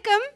வணக்கம்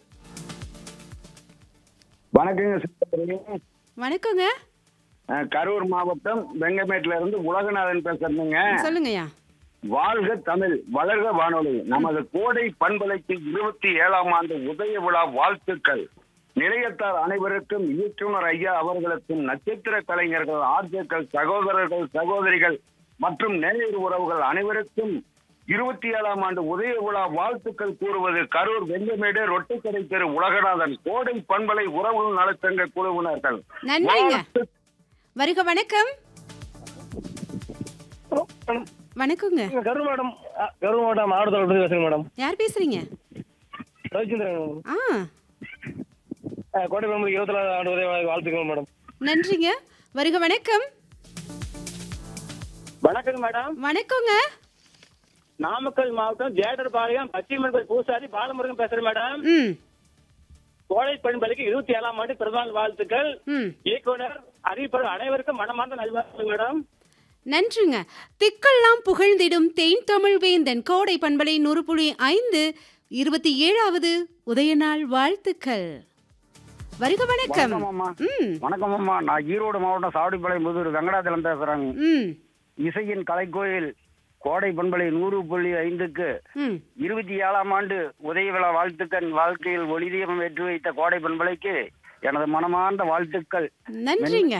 வணக்கங்க சகோதரி. வணக்கங்க அஹ், கரூர் மாவட்டம் வெங்கமேட்ல இருந்து உலகநாதன் பேசுறேங்க சொல்லுங்கய்யா வாழ்க தமிழ் வளர்க வானொலி நமது கோடை பண்பலைக்கு இருபத்தி ஏழாம் ஆண்டு உதய விழா வாழ்த்துக்கள் நிலையத்தார் அனைவருக்கும் இயக்குனர் ஐயா அவர்களுக்கும் நட்சத்திர கலைஞர்கள் ஆர்ஜர்கள் சகோதரர்கள் சகோதரிகள் மற்றும் நேயர் உறவுகள் அனைவருக்கும் இருபத்தி ஏழாம் ஆண்டு உதய விழா வாழ்த்துக்கள் கூறுவது கரூர் வெங்கமேடு ரொட்டிக்கடை தெரு உலகநாதன் கோடை பண்பலை உறவு நலச்சங்க குழுவினர்கள் நன்றிங்க வாழ்த்து- வருக வணக்கம் வணக்கங்க கரூர் மாவட்டம் அ, கரூர் மாவட்டம் மாவட்டத்தில் இருந்து பேசுறேன் மேடம் யார் பேசுறீங்க ரவிச்சந்திரன் ஆ அ, கோட்டை பெரும்புக்கு இருபத்தி நாலு ஆண்டு உதவி வாழ்த்துக்கள் மேடம் நன்றிங்க வருக வணக்கம் வணக்கம் மேடம் வணக்கங்க நாமக்கல் மாவட்டம் ஜேடர்பாளையம் பச்சிமன்பல் பூசாரி பாலமுருகன் பேசுறேன் மேடம் ம் கோடை பண்பலைக்கு இருபத்தி ஏழாம் ஆண்டு பிறந்தநாள் வாழ்த்துக்கள் ம் இயக்குனர் அறிவிப்பாளர் அனைவருக்கும் மனமார்ந்த நல்வாழ்த்துக்கள் மேடம் நன்றிங்க திக்கெல்லாம் புகழ்ந்திடும் தேன் தமிழ் வேந்தன் கோடை பண்பலை நூறு புள்ளி ஐந்து இருபத்தி ஏழாவது உதயநாள் வாழ்த்துக்கள் வருக வணக்கம் வணக்கம் அம்மா. ம் வணக்கம் அம்மா நான் ஈரோடு மாவட்டம் சாவடிப்பாளையம் புதூர் வெங்கடாச்சலம் பேசுறேங்க ம் இசையின் கலைக்கோயில் கோடை பண்பலை நூறு புள்ளி ஐந்துக்கு ம் இருபத்தி ஏழாம் ஆண்டு உதய விழா வாழ்த்துக்கள் வாழ்க்கையில் ஒளிதீபம் ஏற்றி வைத்த கோடை பண்பலைக்கு எனது மனமார்ந்த வாழ்த்துக்கள் நன்றிங்க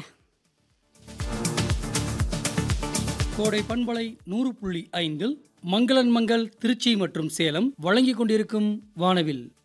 கோடை பண்பலை நூறு புள்ளி ஐந்தில் மங்களன் மங்கள் திருச்சி மற்றும் சேலம் வழங்கிக் கொண்டிருக்கும் வானவில்